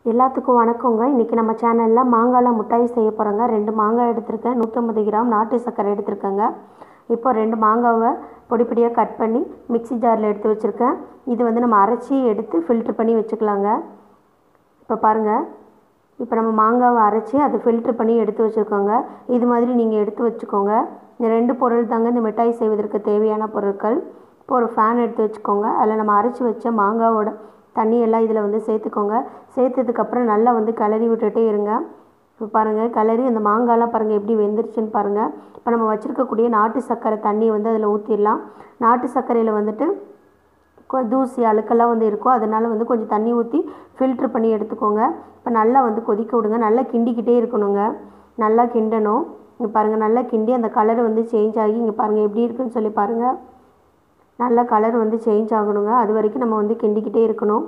எல்லாத்துக்கும் வணக்கங்க இன்றைக்கி நம்ம சேனலில் மாங்காயில் மிட்டாய் செய்ய போகிறோங்க ரெண்டு மாங்காய் எடுத்திருக்கேன் நூற்றம்பது கிராம் நாட்டு சர்க்கரை எடுத்திருக்கேங்க இப்போ ரெண்டு மாங்காவை பொடி பொடியாக கட் பண்ணி மிக்ஸி ஜாரில் எடுத்து வச்சுருக்கேன் இது வந்து நம்ம அரைச்சி எடுத்து ஃபில்ட்ரு பண்ணி வச்சுக்கலாங்க இப்போ பாருங்கள் இப்போ நம்ம மாங்காவை அரைச்சி அதை ஃபில்ட்ரு பண்ணி எடுத்து வச்சுருக்கோங்க இது மாதிரி நீங்கள் எடுத்து வச்சுக்கோங்க இந்த ரெண்டு பொருள் தாங்க இந்த மிட்டாய் செய்வதற்கு தேவையான பொருட்கள் இப்போ ஒரு ஃபேன் எடுத்து வச்சுக்கோங்க அதில் நம்ம அரைச்சி வச்ச மாங்காவோட தண்ணி எல்லாம் இதில் வந்து சேர்த்துக்கோங்க சேர்த்ததுக்கப்புறம் நல்லா வந்து கிளறி விட்டுட்டே இருங்க இப்போ பாருங்கள் கிளறி அந்த மாங்காய்லாம் பாருங்கள் எப்படி வெந்துருச்சுன்னு பாருங்கள் இப்போ நம்ம வச்சுருக்கக்கூடிய நாட்டு சர்க்கரை தண்ணியை வந்து அதில் ஊற்றிடலாம் நாட்டு சர்க்கரையில் வந்துட்டு கொ- தூசி அழுக்கெல்லாம் வந்து இருக்கும் அதனால் வந்து கொஞ்சம் தண்ணி ஊற்றி ஃபில்ட்ரு பண்ணி எடுத்துக்கோங்க இப்போ நல்லா வந்து கொதிக்க விடுங்க நல்லா கிண்டிக்கிட்டே இருக்கணுங்க நல்லா கிண்டணும் இங்கே பாருங்கள் நல்லா கிண்டி அந்த கலர் வந்து சேஞ்ச் ஆகி இங்கே பாருங்கள் எப்படி இருக்குன்னு சொல்லி பாருங்கள் நல்ல கலர் வந்து சேஞ்ச் ஆகணுங்க அது வரைக்கும் நம்ம வந்து கிண்டிக்கிட்டே இருக்கணும்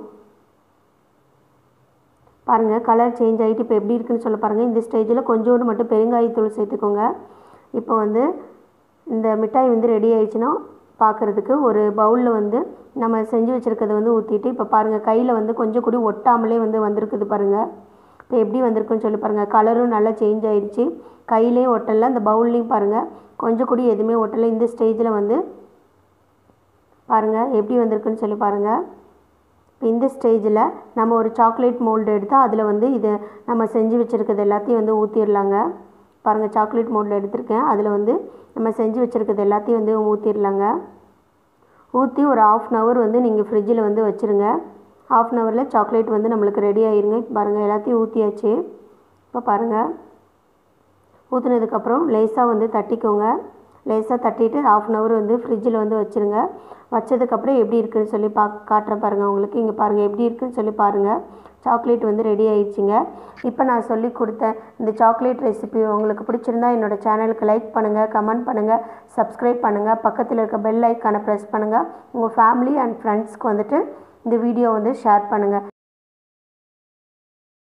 பாருங்கள் கலர் சேஞ்ச் ஆகிட்டு இப்போ எப்படி இருக்குன்னு சொல்ல பாருங்கள் இந்த ஸ்டேஜில் கொஞ்சோண்டு மட்டும் பெருங்காயத்தூள் சேர்த்துக்கோங்க இப்போ வந்து இந்த மிட்டாய் வந்து ரெடி ஆயிடுச்சுன்னா பார்க்குறதுக்கு ஒரு பவுலில் வந்து நம்ம செஞ்சு வச்சுருக்கிறத வந்து ஊற்றிட்டு இப்போ பாருங்கள் கையில் வந்து கொஞ்சம் கூட ஒட்டாமலே வந்து வந்திருக்குது பாருங்கள் இப்போ எப்படி வந்திருக்குன்னு சொல்லி பாருங்கள் கலரும் நல்லா சேஞ்ச் ஆயிடுச்சு கையிலையும் ஒட்டலை அந்த பவுல்லையும் பாருங்கள் கொஞ்சம் கூட எதுவுமே ஒட்டலை இந்த ஸ்டேஜில் வந்து பாருங்கள் எப்படி வந்திருக்குன்னு சொல்லி பாருங்கள் இப்போ இந்த ஸ்டேஜில் நம்ம ஒரு சாக்லேட் மோல்டு எடுத்து அதில் வந்து இதை நம்ம செஞ்சு வச்சுருக்கிறது எல்லாத்தையும் வந்து ஊற்றிடலாங்க பாருங்கள் சாக்லேட் மோல்டு எடுத்திருக்கேன் அதில் வந்து நம்ம செஞ்சு வச்சுருக்கிறது எல்லாத்தையும் வந்து ஊற்றிடலாங்க ஊற்றி ஒரு ஆஃப் அன் ஹவர் வந்து நீங்கள் ஃப்ரிட்ஜில் வந்து வச்சுருங்க ஆஃப் அன் ஹவரில் சாக்லேட் வந்து நம்மளுக்கு ரெடி ஆயிருங்க இப்போ பாருங்கள் எல்லாத்தையும் ஊற்றியாச்சு இப்போ பாருங்கள் ஊற்றுனதுக்கப்புறம் லேசாக வந்து தட்டிக்கோங்க லேசாக தட்டிட்டு ஆஃப் அன் ஹவர் வந்து ஃப்ரிட்ஜில் வந்து வச்சுருங்க வச்சதுக்கப்புறம் எப்படி இருக்குன்னு சொல்லி பா காட்டுறேன் பாருங்கள் உங்களுக்கு இங்கே பாருங்கள் எப்படி இருக்குன்னு சொல்லி பாருங்கள் சாக்லேட் வந்து ரெடி ஆயிடுச்சுங்க இப்போ நான் சொல்லி கொடுத்த இந்த சாக்லேட் ரெசிபி உங்களுக்கு பிடிச்சிருந்தா என்னோட சேனலுக்கு லைக் பண்ணுங்கள் கமெண்ட் பண்ணுங்கள் சப்ஸ்கிரைப் பண்ணுங்கள் பக்கத்தில் இருக்க பெல் ஐக்கானை ப்ரெஸ் பண்ணுங்கள் உங்கள் ஃபேமிலி அண்ட் ஃப்ரெண்ட்ஸ்க்கு வந்துட்டு இந்த வீடியோ வந்து ஷேர் பண்ணுங்கள்